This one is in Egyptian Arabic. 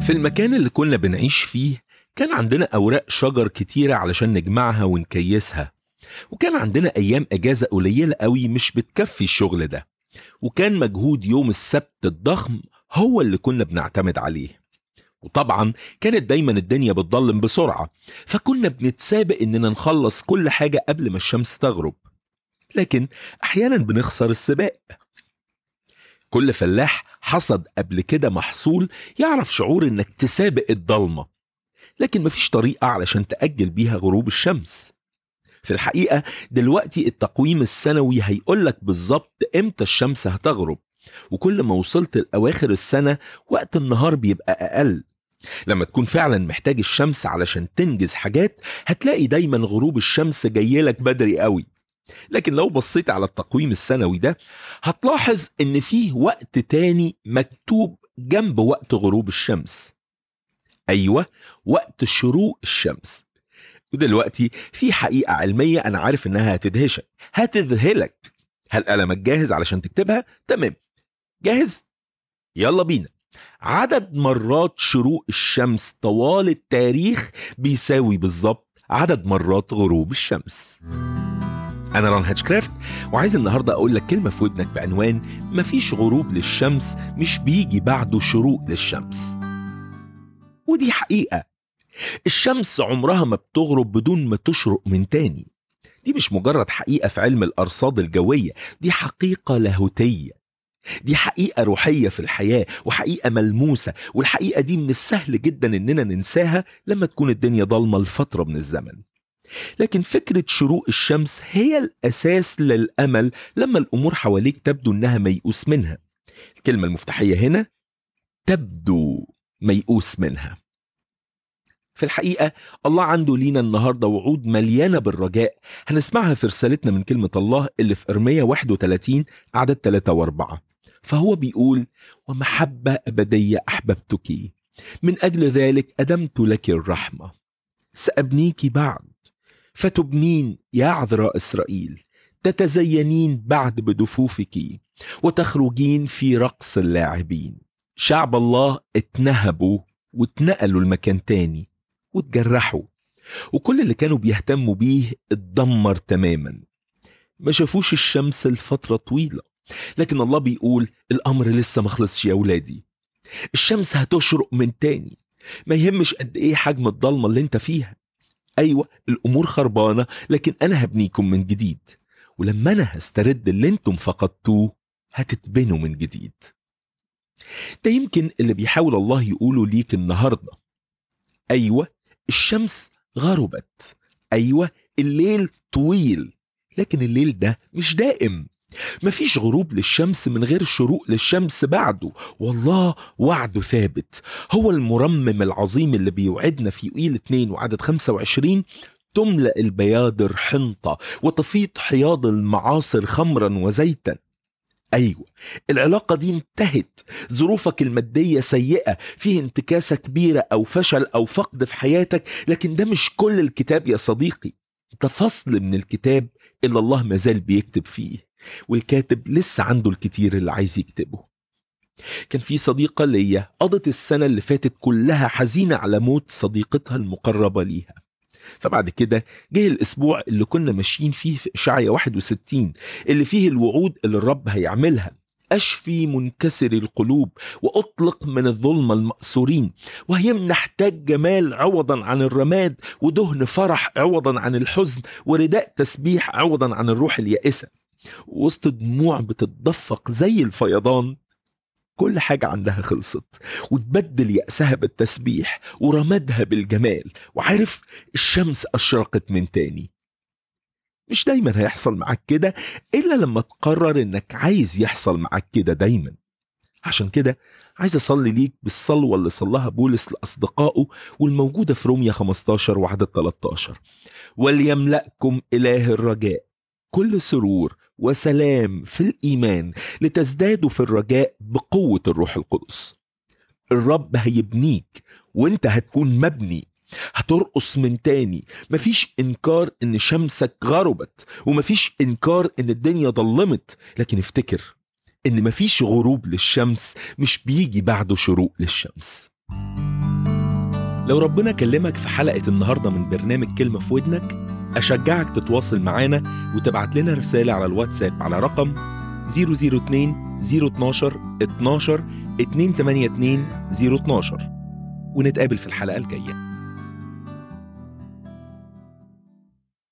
في المكان اللي كنا بنعيش فيه كان عندنا أوراق شجر كتيرة علشان نجمعها ونكيسها وكان عندنا أيام أجازة قليلة قوي مش بتكفي الشغل ده وكان مجهود يوم السبت الضخم هو اللي كنا بنعتمد عليه وطبعا كانت دايما الدنيا بتضلم بسرعة فكنا بنتسابق إننا نخلص كل حاجة قبل ما الشمس تغرب لكن أحيانا بنخسر السباق كل فلاح حصد قبل كده محصول يعرف شعور إنك تسابق الضلمة لكن مفيش طريقة علشان تأجل بيها غروب الشمس في الحقيقة دلوقتي التقويم السنوي هيقولك بالظبط امتى الشمس هتغرب وكل ما وصلت لأواخر السنة وقت النهار بيبقى أقل لما تكون فعلا محتاج الشمس علشان تنجز حاجات هتلاقي دايما غروب الشمس جايلك بدري قوي لكن لو بصيت على التقويم السنوي ده هتلاحظ ان فيه وقت تاني مكتوب جنب وقت غروب الشمس ايوه وقت شروق الشمس ودلوقتي في حقيقة علمية أنا عارف إنها هتدهشك هتذهلك هل قلمك جاهز علشان تكتبها؟ تمام جاهز؟ يلا بينا عدد مرات شروق الشمس طوال التاريخ بيساوي بالظبط عدد مرات غروب الشمس أنا ران هاتشكرافت وعايز النهاردة أقول لك كلمة في ودنك بعنوان مفيش غروب للشمس مش بيجي بعده شروق للشمس ودي حقيقة الشمس عمرها ما بتغرب بدون ما تشرق من تاني دي مش مجرد حقيقة في علم الأرصاد الجوية دي حقيقة لاهوتية دي حقيقة روحية في الحياة وحقيقة ملموسة والحقيقة دي من السهل جدا إننا ننساها لما تكون الدنيا ضلمة لفترة من الزمن لكن فكرة شروق الشمس هي الأساس للأمل لما الأمور حواليك تبدو إنها ميؤوس منها الكلمة المفتاحية هنا تبدو ميؤوس منها في الحقيقة الله عنده لينا النهاردة وعود مليانة بالرجاء هنسمعها في رسالتنا من كلمة الله اللي في إرمية 31 عدد 3 و4 فهو بيقول ومحبة أبدية أحببتك من أجل ذلك أدمت لك الرحمة سأبنيك بعد فتبنين يا عذراء إسرائيل تتزينين بعد بدفوفك وتخرجين في رقص اللاعبين شعب الله اتنهبوا واتنقلوا لمكان تاني واتجرحوا وكل اللي كانوا بيهتموا بيه اتدمر تماما ما شافوش الشمس لفترة طويلة لكن الله بيقول الأمر لسه ما خلصش يا ولادي الشمس هتشرق من تاني ما يهمش قد ايه حجم الضلمة اللي انت فيها ايوه الامور خربانة لكن انا هبنيكم من جديد ولما انا هسترد اللي انتم فقدتوه هتتبنوا من جديد ده يمكن اللي بيحاول الله يقوله ليك النهارده ايوه الشمس غربت ايوه الليل طويل لكن الليل ده مش دائم مفيش غروب للشمس من غير شروق للشمس بعده والله وعده ثابت هو المرمم العظيم اللي بيوعدنا في إيل 2 وعدد 25 تملأ البيادر حنطة وتفيض حياض المعاصر خمرا وزيتا أيوة العلاقة دي انتهت ظروفك المادية سيئة فيه انتكاسة كبيرة أو فشل أو فقد في حياتك لكن ده مش كل الكتاب يا صديقي ده فصل من الكتاب اللي الله مازال بيكتب فيه والكاتب لسه عنده الكتير اللي عايز يكتبه كان في صديقة ليا قضت السنة اللي فاتت كلها حزينة على موت صديقتها المقربة ليها فبعد كده جه الأسبوع اللي كنا ماشيين فيه في إشعيا 61 اللي فيه الوعود اللي الرب هيعملها أشفي منكسر القلوب وأطلق من الظلمة المأسورين وهيمنح تاج جمال عوضا عن الرماد ودهن فرح عوضا عن الحزن ورداء تسبيح عوضا عن الروح اليائسة وسط دموع بتتدفق زي الفيضان كل حاجة عندها خلصت وتبدل يأسها بالتسبيح ورمادها بالجمال وعارف الشمس أشرقت من تاني مش دايما هيحصل معاك كده إلا لما تقرر إنك عايز يحصل معاك كده دايما عشان كده عايز أصلي ليك بالصلوة اللي صلاها بولس لأصدقائه والموجودة في رومية 15 وعدد 13 وليملأكم إله الرجاء كل سرور وسلام في الايمان لتزدادوا في الرجاء بقوه الروح القدس الرب هيبنيك وانت هتكون مبني هترقص من تاني مفيش انكار ان شمسك غربت ومفيش انكار ان الدنيا ضلمت لكن افتكر ان مفيش غروب للشمس مش بيجي بعده شروق للشمس لو ربنا كلمك في حلقة النهاردة من برنامج كلمة في ودنك أشجعك تتواصل معانا وتبعت لنا رسالة على الواتساب على رقم 002 012 12 282 012 ونتقابل في الحلقة الجاية